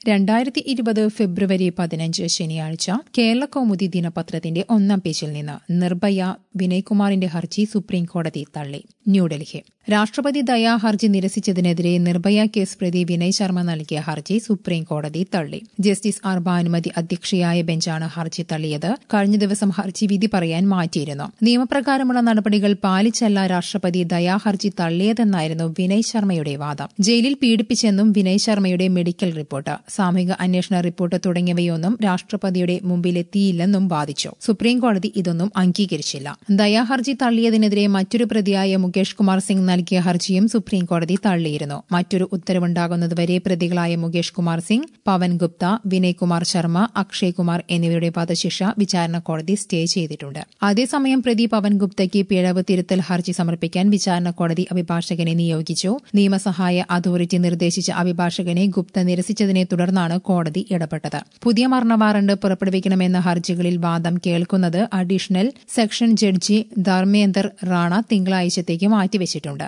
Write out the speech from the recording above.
രണ്ടായിരത്തി ഇരുപത് ഫെബ്രുവരി പതിനഞ്ച് ശനിയാഴ്ച കേരള കൗമുദി ദിനപത്രത്തിന്റെ ഒന്നാം പേജിൽ നിന്ന് നിർഭയ വിനയ്കുമാറിന്റെ ഹർജി സുപ്രീം കോടതി തള്ളി ന്യൂഡൽഹി രാഷ്ട്രപതി ദയാ ഹർജി നിരസിച്ചതിനെതിരെ നിർഭയ കേസ് പ്രതി വിനയ് ശർമ്മ നൽകിയ ഹർജി സുപ്രീം കോടതി തള്ളി ജസ്റ്റിസ് ആർ ഭാനുമതി അധ്യക്ഷയായ ബെഞ്ചാണ് ഹർജി തള്ളിയത് കഴിഞ്ഞ ദിവസം ഹർജി വിധി പറയാൻ മാറ്റിയിരുന്നു നിയമപ്രകാരമുള്ള നടപടികൾ പാലിച്ചല്ല രാഷ്ട്രപതി ദയാ ഹർജി തള്ളിയതെന്നായിരുന്നു വിനയ് ശർമ്മയുടെ വാദം ജയിലിൽ പീഡിപ്പിച്ചെന്നും വിനയ് ശർമ്മയുടെ മെഡിക്കൽ റിപ്പോർട്ട് സാമൂഹിക അന്വേഷണ റിപ്പോർട്ട് തുടങ്ങിയവയൊന്നും രാഷ്ട്രപതിയുടെ മുമ്പിലെത്തിയില്ലെന്നും വാദിച്ചു സുപ്രീം കോടതി ഇതൊന്നും അംഗീകരിച്ചില്ല ദയാഹർജി തള്ളിയതിനെതിരെ മറ്റൊരു പ്രതിയായ മുകേഷ് കുമാർ സിംഗ് നൽകിയ ഹർജിയും സുപ്രീം കോടതി തള്ളിയിരുന്നു മറ്റൊരു ഉത്തരവുണ്ടാകുന്നതുവരെ പ്രതികളായ മുകേഷ് കുമാർ സിംഗ് പവൻ ഗുപ്ത വിനയ് കുമാർ ശർമ്മ അക്ഷയ് കുമാർ എന്നിവരുടെ വധശിക്ഷ വിചാരണ കോടതി സ്റ്റേ ചെയ്തിട്ടുണ്ട് അതേസമയം പ്രതി പവൻ ഗുപ്തയ്ക്ക് പിഴവ് തിരുത്തൽ ഹർജി സമർപ്പിക്കാൻ വിചാരണ കോടതി അഭിഭാഷകനെ നിയോഗിച്ചു നിയമസഹായ അതോറിറ്റി നിർദ്ദേശിച്ച അഭിഭാഷകനെ ഗുപ്ത നിരസിച്ചതിനെ തുടർന്നാണ് കോടതി ഇടപെട്ടത് പുതിയ മരണ വാറണ്ട് പുറപ്പെടുവിക്കണമെന്ന ഹർജികളിൽ വാദം കേൾക്കുന്നത് additional session judge Dharmender Rana തിങ്കളാഴ്ചത്തേക്ക് മാറ്റിവെച്ചിട്ടുണ്ട്